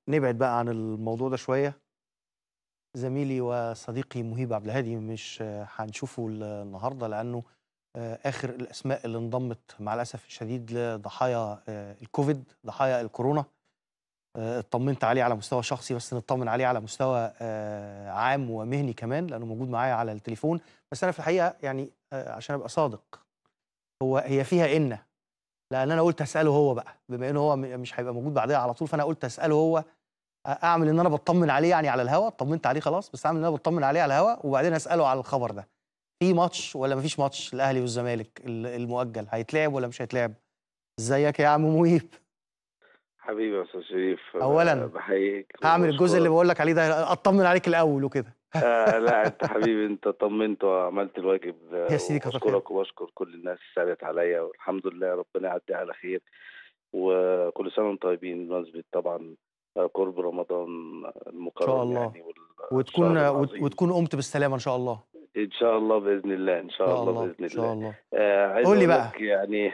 نبعد بقى عن الموضوع ده شوية زميلي وصديقي مهيب عبد الهادي مش هنشوفه النهارده لأنه آه، آخر الأسماء اللي انضمت مع الأسف الشديد لضحايا آه، الكوفيد ضحايا الكورونا آه، اطمنت عليه على مستوى شخصي بس نطمن عليه على مستوى آه، عام ومهني كمان لأنه موجود معايا على التليفون بس أنا في الحقيقة يعني آه، عشان أبقى صادق هو هي فيها إن لأن أنا قلت أسأله هو بقى بما إنه هو م- مش هيبقى موجود بعدها على طول فأنا قلت أسأله هو اعمل ان انا بطمن عليه يعني على الهوا اطمنت عليه خلاص بس اعمل ان انا بطمن عليه على الهوا وبعدين اساله على الخبر ده في ماتش ولا مفيش ماتش الاهلي والزمالك ال- المؤجل هيتلعب ولا مش هيتلعب ازيك يا عم مهيب حبيبي يا استاذ شريف أولاً، آه، بحييك هعمل الجزء اللي وبشكرك. بقول لك عليه ده اطمن عليك الاول وكده آه لا انت حبيبي انت طمنت وعملت الواجب آه، يا سيدي كتر وبشكرك وبشكر كل الناس اللي ساعدت عليا والحمد لله ربنا يعدي على خير وكل سنه وانتم طيبين بمناسبه طبعا آه، قرب رمضان المكرم إن شاء الله. يعني وال- وتكون الشهر وت- العظيم. وتكون قمت بالسلامه ان شاء الله ان شاء الله باذن الله ان شاء الله باذن ان شاء الله الله آه عايز قول لي أقول بقى. لك يعني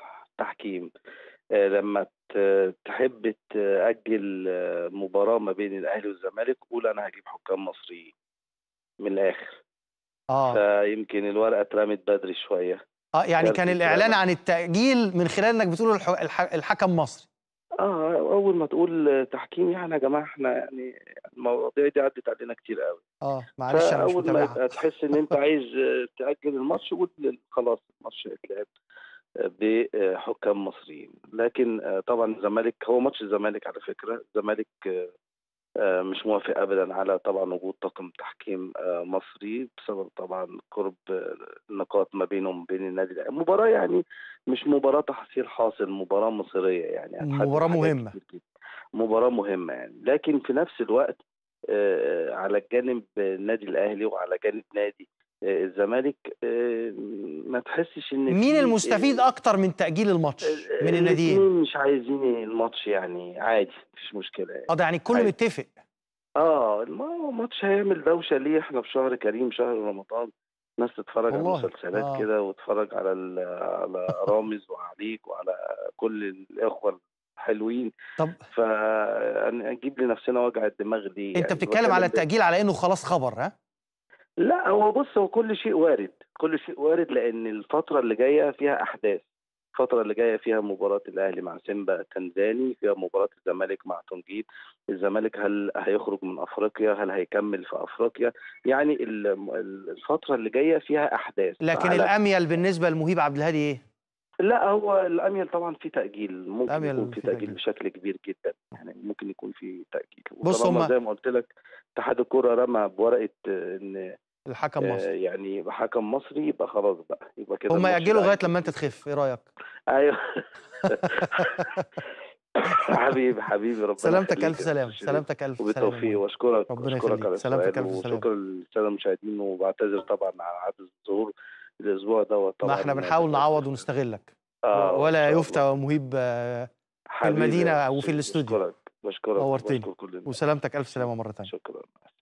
تحكيم آه لما ت- تحب تأجل آه، مباراة ما بين الأهلي والزمالك قول أنا هجيب حكام مصريين من الآخر اه فيمكن الورقة اترمت بدري شوية اه يعني درس كان الكلام. الاعلان عن التاجيل من خلال انك بتقول الح- الح- الحكم مصري اه أول ما تقول تحكيم يعني يا جماعة احنا يعني المواضيع دي عدت علينا كتير قوي اه معلش انا مش فأول ما متابعها يبقى تحس إن أنت عايز آه، تأجل الماتش قول خلاص الماتش هيتلعب آه، بحكام مصريين لكن آه، طبعا الزمالك هو ماتش الزمالك على فكرة الزمالك آه، آه، مش موافق ابدا على طبعا وجود طاقم تحكيم آه، مصري بسبب طبعا قرب آه، النقاط ما بينهم وبين النادي الاهلي مباراه يعني مش مباراه تحصيل حاصل مباراه مصيريه يعني هتحدد مباراة حاجات مهمة. كتير جدا. مباراه مهمه يعني لكن في نفس الوقت آه، على الجانب النادي الاهلي وعلى جانب نادي آه، الزمالك آه، ما تحسش ان مين في- المستفيد آه، اكتر من تاجيل الماتش من الناديين الاتنين مش عايزين الماتش يعني عادي مفيش مشكله يعني. اه ده يعني الكل عادي. متفق اه الم- الماتش هيعمل دوشه ليه احنا في شهر كريم شهر رمضان ناس تتفرج على والله، المسلسلات آه. كده وتتفرج على ال- على رامز وعليك وعلى كل الاخوه الحلوين طب فنجيب لنفسنا وجع الدماغ دي انت يعني بتتكلم على بتكلم التاجيل على انه خلاص خبر ها لا هو بص هو كل شيء وارد كل شيء وارد لان الفتره اللي جايه فيها احداث الفترة اللي جاية فيها مباراة الأهلي مع سيمبا تنزاني فيها مباراة الزمالك مع تونجيت الزمالك هل هيخرج من أفريقيا هل هيكمل في أفريقيا يعني ال- ال- الفترة اللي جاية فيها أحداث لكن على- الاميل بالنسبه لمهيب عبد الهادي ايه لا هو الأميل طبعا في تأجيل ممكن الأميل يكون في في تأجيل تأجيل. بشكل كبير جدا يعني ممكن يكون في تأجيل بص وطالما هما- زي ما قلت لك اتحاد الكرة رمى بورقة آه، إن الحكم آه، مصري يعني حكم مصري يبقى خلاص بقى يبقى كده هم الماتش ياجلوا ده لغايه لما انت تخف ايه رايك ايوه حبيبي حبيبي ربنا سلامتك يخليك الف يا سلام أستاذ شريف. سلامتك الف سلام يا وبالتوفيق مهيب. واشكرك ربنا واشكرك يخليك. على سلامتك السؤال ألف سلامة. وشكرا للساده المشاهدين وبعتذر طبعا على عدد الظهور الاسبوع دوت طبعا ما احنا بنحاول نعوض ونستغلك آه ولا إن شاء يفتى الله. مهيب آه، حبيبي المدينة يا وفي أستاذ، الاستوديو. بشكرك بشكرك نورتني. وبشكر كل الناس. وسلامتك الف سلامه مره ثانيه شكرا